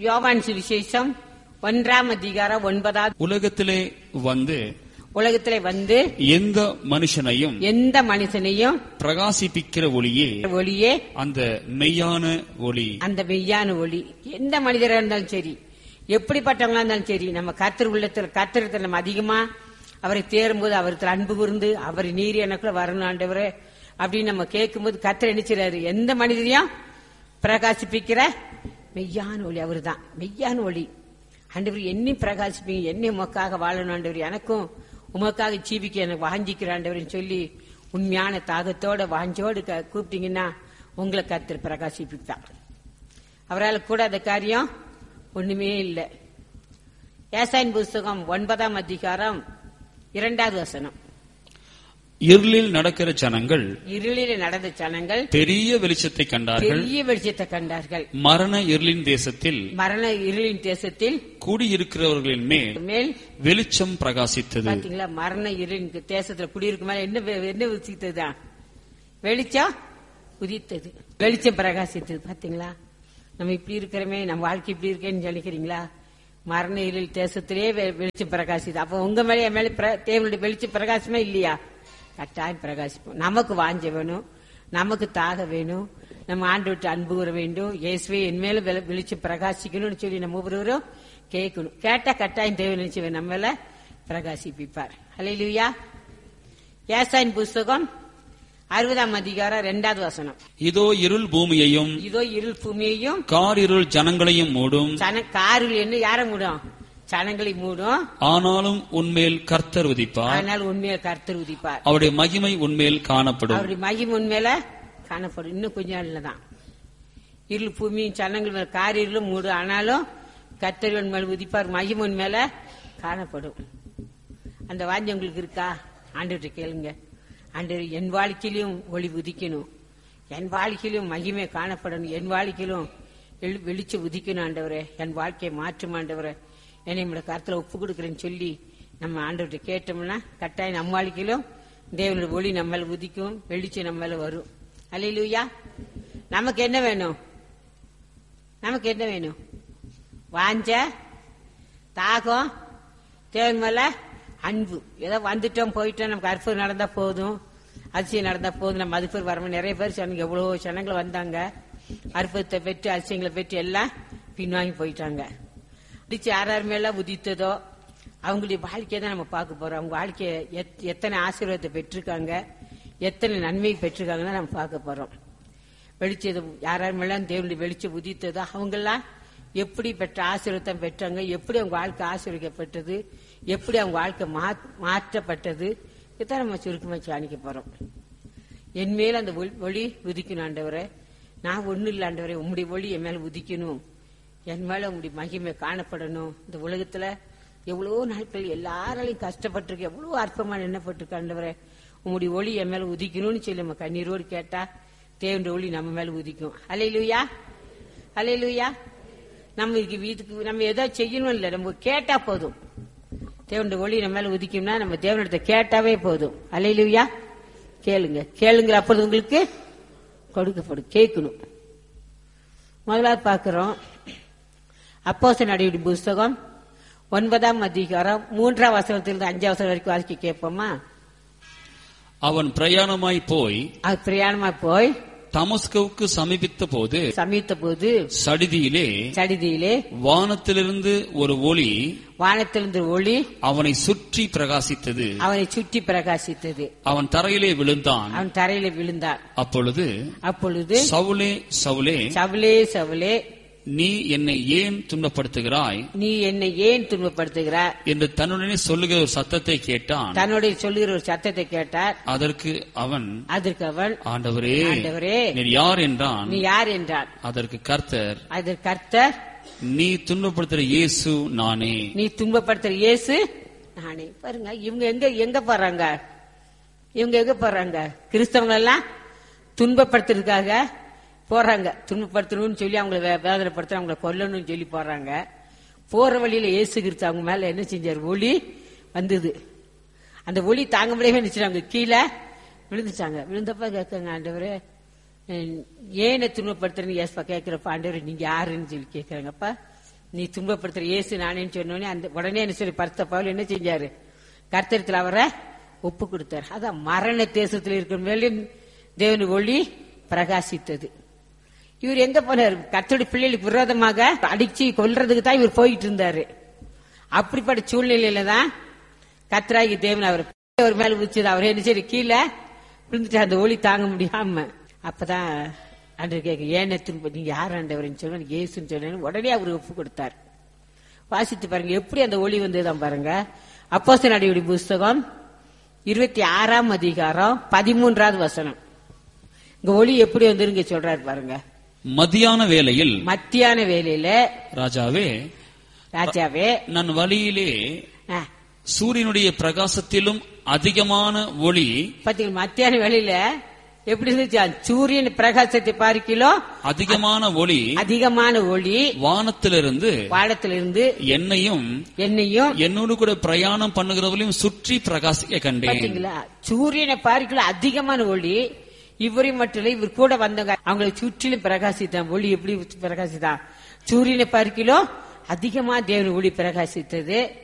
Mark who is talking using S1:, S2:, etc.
S1: யோவான் சுவிசேஷம் ஒன்றாம் அதிகாரம் ஒன்பதாவது
S2: உலகத்திலே வந்து
S1: உலகத்திலே வந்து
S2: எந்த மனுஷனையும்
S1: எந்த மனுஷனையும்
S2: பிரகாசிப்பிக்கிற ஒளியே
S1: ஒளியே
S2: அந்த மெய்யான ஒளி
S1: அந்த மெய்யான ஒளி எந்த மனிதரா இருந்தாலும் சரி எப்படிப்பட்டவங்களா இருந்தாலும் சரி நம்ம கர்த்தர் உள்ளத்தில் கர்த்தரத்தில் நம்ம அதிகமா அவரை தேரும்போது அவருக்கு அன்பு கூர்ந்து அவர் நீர் எனக்குள்ள வரணும் ஆண்டவரே அப்படின்னு நம்ம கேட்கும்போது கர்த்தர் நினைச்சிடாரு எந்த மனிதரையும் பிரகாசிப்பிக்கிற மெய்யான ஒளி அவர்தான் மெய்யான ஒளி ஆண்டவர் என்னையும் பிரகாசிப்பீங்க என்னை உமக்காக வாழணும் ஆண்டவர் எனக்கும் உமக்காக ஜீவிக்க எனக்கு வாஞ்சிக்கிற ஆண்டவர்னு சொல்லி உண்மையான தாகத்தோட வாஞ்சோடு க- கூப்பிட்டீங்கன்னா உங்களை கர்த்தர் பிரகாசிப்பிப்பார் அவரால் கூடாத காரியம் ஒண்ணுமே இல்லை ஏசாயின் புஸ்தகம் ஒன்பதாம் அதிகாரம் இரண்டாவது வசனம்
S2: இருளில் நடக்கிற ஜனங்கள்
S1: இருளில் நடந்த ஜனங்கள்
S2: பெரிய வெளிச்சத்தை கண்டார்கள்
S1: பெரிய வெளிச்சத்தை கண்டார்கள்
S2: மரண இருளின் தேசத்தில்
S1: மரண இருளின் தேசத்தில்
S2: கூடியிருக்கிறவர்களின் மேல்
S1: மேல்
S2: வெளிச்சம் பிரகாசித்தது
S1: பாத்தீங்களா மரண இருளின் தேசத்துல குடியிருக்கும் மேல என்ன வெ- என்ன உதித்ததுதான் வெளிச்சம் உதித்தது வெளிச்சம் பிரகாசித்தது பாத்தீங்களா நம்ம இப்படி இருக்கிறோமே நம்ம வாழ்க்கை இப்படி இருக்கேன்னு நினைக்கிறீங்களா மரண இருள் தேசத்திலே வெ- வெளிச்சம் பிரகாசிது அப்ப உங்க மேல என் மேல பிர- தேவனுடைய வெளிச்சம் பிரகாசமே இல்லையா கட்டாயம் பிரகாசிப்போம் நமக்கு வாஞ்ச வேணும் நமக்கு தாக வேணும் நம்ம ஆண்டு விட்டு அன்பு கூற வேண்டும் இயேசுவே என் மேல வெள- வெளிச்சம் பிரகாசிக்கணும்னு சொல்லி நம்ம ஒவ்வொருவரும் கேட்கணும் கேட்டா கட்டாயம் தேவை நினைச்சு நம்ம மேல பிரகாசிப்பிப்பார் ஹalleluya ஏசாயின் புஸ்தகம் அறுபதாம் அதிகாரம் இரண்டாவது வசனம்
S2: இதோ இருள் பூமியையும்
S1: இதோ இருள் பூமியையும்
S2: காரிருள் ஜனங்களையும் மூடும்
S1: சன காரில் என்ன யாரை மூடும் சனங்களை மூடும்
S2: ஆனாலும் உன்மேல் கர்த்தர் உதிப்பார்
S1: ஆனால் உண்மையை கர்த்தர் உதிப்பார்
S2: அவருடைய மகிமை உன்மேல் காணப்படும்
S1: அவருடைய மகிமை உண்மையில காணப்படும் இன்னும் கொஞ்ச நாள்ல தான் இருள் பூமியும் சனங்கள் மேல காரிலும் மூடும் ஆனாலும் கர்த்தர் மேல உதிப்பார் மகிமை உண்மையில காணப்படும் அந்த வாஞ்சி உங்களுக்கு இருக்கா ஆண்டுகிட்ட கேளுங்க ஆண்டவர் என் வாழ்க்கையிலும் ஒளி உதிக்கணும் என் வாழ்க்கையிலும் மகிமை காணப்படணும் என் வாழ்க்கையிலும் எழு- வெளிச்சம் உதிக்கணும் ஆண்டவரே என் வாழ்க்கையை மாற்றும் ஆண்டவரே என்னை நம்மளோட கருத்துல ஒப்பு கொடுக்குறேன்னு சொல்லி நம்ம ஆண்டவர்கிட்ட கேட்டோம்னா கட்டாயம் நம்ம வாழ்க்கையிலும் தேவனோட ஒளி நம்ம மேல உதிக்கும் வெளிச்சம் நம்ம மேல வரும் அல்லையிலூயா நமக்கு என்ன வேணும் நமக்கு என்ன வேணும் வாஞ்ச தாகம் தேவன் மேல அன்பு ஏதோ வந்துட்டோம் போயிட்டோம் நமக்கு அற்புதம் நடந்தா போதும் அதிசயம் நடந்தா போதும் நம்ம அது பேர் வரணும் நிறைய பேர் சொன்னாங்க எவ்வளவு ஜனங்கள் வந்தாங்க அற்புதத்தை பெற்று அதிசயங்களை பெற்று எல்லாம் பின்வாங்கி போயிட்டாங்க அடிச்சு யார் யார் மேல உதித்ததோ அவங்களுடைய வாழ்க்கையை தான் நம்ம பார்க்க போறோம் அவங்க வாழ்க்கையை எத்- எத்தனை ஆசீர்வாதத்தை பெற்றிருக்காங்க எத்தனை நன்மை பெற்றிருக்காங்கன்னு நம்ம பார்க்க போறோம் வெளிச்சம் யார் யார் மேல தேவனுடைய வெளிச்சம் உதித்ததோ அவங்கெல்லாம் எப்படி பெற்ற ஆசீர்வாதம் பெற்றாங்க எப்படி அவங்க வாழ்க்கை ஆசீர்வதிக்கப்பட்டது எப்படி அவங்க வாழ்க்கை மா- மாற்றப்பட்டது இதான் நம்ம சுருக்கமா தியானிக்க போறோம் என் மேல அந்த ஒளி- ஒளி உதிக்கணும் ஆண்டவரே நான் ஒண்ணு இல்ல ஆண்டவரே உம்முடைய ஒளி என் மேல உதிக்கணும் என் மேல உங்களுடைய மகிமை காணப்படணும் இந்த உலகத்துல எவ்வளவோ நாட்கள் எல்லாராலையும் கஷ்டப்பட்டிருக்கு எவ்வளவோ அற்பமா எண்ணப்பட்டிருக்கு ஆண்டவரே உங்களுடைய ஒளி என் மேல உதிக்கணும்னு சொல்லி நம்ம கண்ணீரோடு கேட்டா தேவனுடைய ஒளி நம்ம மேல உதிக்கும் அலையிலுயா அலையிலுயா நம்ம இதுக்கு வீட்டுக்கு நம்ம ஏதோ செய்யணும் இல்ல நம்ம கேட்டா போதும் தேவனுடைய ஒளி நம்ம மேல உதிக்கும்னா நம்ம தேவனிடத்தை கேட்டாவே போதும் அலையிலுயா கேளுங்க கேளுங்க அப்பொழுது உங்களுக்கு கொடுக்கப்படும் கேட்கணும் முதலாவது பார்க்கிறோம் அப்போச நடிகை புஸ்தகம் ஒன்பதாம் அதிகாரம் மூன்றாம் வசனத்திலிருந்து அஞ்சாம் வசனம் வரைக்கும் வாசிக்க கேட்போமா
S2: அவன் பிரயாணமாய் போய்
S1: அது பிரயாணமா போய்
S2: தமஸ்கவுக்கு சமீபித்த போது
S1: சமீத்த போது
S2: சடிதியிலே
S1: சடிதியிலே
S2: வானத்திலிருந்து ஒரு ஒளி
S1: வானத்திலிருந்து ஒளி
S2: அவனை சுற்றி பிரகாசித்தது
S1: அவனை சுற்றி பிரகாசித்தது
S2: அவன் தரையிலே விழுந்தான்
S1: அவன் தரையில விழுந்தான்
S2: அப்பொழுது
S1: அப்பொழுது
S2: சவுலே சவுலே
S1: சவலே சவலே
S2: நீ என்னை ஏன் துன்பப்படுத்துகிறாய்
S1: நீ என்னை ஏன் துன்பப்படுத்துகிறாய்
S2: என்று தன்னுடனே சொல்லுகிற ஒரு சத்தத்தை கேட்டான்
S1: தன்னுடைய சொல்லுகிற ஒரு சத்தத்தை கேட்டார்
S2: அதற்கு அவன்
S1: அதற்கு அவன்
S2: ஆண்டவரே
S1: ஆண்டவரே
S2: நீர் யார் என்றான்
S1: நீ யார் என்றான்
S2: அதற்கு கர்த்தர்
S1: அதற்கு கர்த்தர்
S2: நீ துன்பப்படுத்துகிற இயேசு நானே
S1: நீ துன்பப்படுத்துற இயேசு நானே பாருங்க இவங்க எங்க எங்க போறாங்க இவங்க எங்க போறாங்க கிறிஸ்தவங்க எல்லாம் துன்பப்படுத்துறதுக்காக போறாங்க துன்பப்படுத்தணும்னு சொல்லி அவங்கள வே- வேதனைப்படுத்த அவங்கள கொல்லணும்னு சொல்லி போறாங்க போற வழியில இயேசு கிறிஸ்து அவங்க மேல என்ன செஞ்சார் ஒளி வந்தது அந்த ஒளி தாங்க முடியாம நினைச்சாங்க கீழே விழுந்துட்டாங்க விழுந்தப்ப கேட்காங்க ஆண்டவரே அஹ், ஏன் என்னை துன்பப்படுத்துறேன்னு ஏசப்பா கேட்கிறப்ப ஆண்டவரே நீங்க யாருன்னு சொல்லி கேட்கறாங்கப்பா நீ துன்பப்படுத்துற இயேசு நானேன்னு சொன்னோடனே அந்த உடனே என்ன சொல்லி பரிசுத்த பவுல் என்ன செஞ்சாரு கர்த்தரத்தில் அவரை ஒப்பு கொடுத்தார் அதான் மரண தேசத்தில் இருக்கும் வேலையும் தேவனுக்கு ஒளி பிரகாசித்தது இவர் எங்க போனார் கர்த்தருடைய பிள்ளைகளுக்கு விரோதமாக அடிச்சு கொல்றதுக்கு தான் இவர் போயிட்டு இருந்தாரு அப்படிப்பட்ட சூழ்நிலையில தான் கத்ராகி தேவன் அவர் அவர் மேல உச்சது அவர் என்ன சரி கீழே விழுந்துட்டு அந்த ஒளி தாங்க முடியாம அப்பதான் அன்று கேட்க ஏன் துன்ப நீங்க யார் ஆண்டவர்னு சொல்லுங்க இயேசுன்னு சொன்னேன்னு உடனே அவர் ஒப்பு கொடுத்தார் வாசித்து பாருங்க எப்படி அந்த ஒளி வந்ததுதான் பாருங்க அப்போஸ்தலர் நடவடிக்கை புஸ்தகம் இருபத்தி ஆறாம் அதிகாரம் பதிமூன்றாவது வசனம் இங்க ஒளி எப்படி வந்துருங்க சொல்றாரு பாருங்க
S2: மதியான வேளையில்
S1: மத்தியான வேலையில
S2: ராஜாவே
S1: ராஜாவே
S2: நான் வழியிலே
S1: ஆ,
S2: சூரியனுடைய பிரகாசத்திலும் அதிகமான ஒளி
S1: பாத்தீங்களா மத்தியான வேலையில எப்படி இருந்துச்சு சூரியன் பிரகாசத்தை பார்க்கிலோ
S2: அதிகமான ஒளி
S1: அதிகமான ஒளி
S2: வானத்திலிருந்து
S1: பாடத்திலிருந்து
S2: என்னையும்
S1: என்னையும்
S2: என்னோடு கூட பிரயாணம் பண்ணுகிறவர்களையும் சுற்றி பிரகாசிக்க கண்டேன்
S1: பாத்தீங்களா சூரியனை பார்க்கல அதிகமான ஒளி இவரையும் மட்டும் இல்ல இவர் கூட வந்தவங்க அவங்களை சுற்றிலும் பிரகாசித்தான் ஒளி எப்படி பிரகாசித்தான் சூரியனை பார்க்கிலோ அதிகமா தேவன் ஒளி பிரகாசித்தது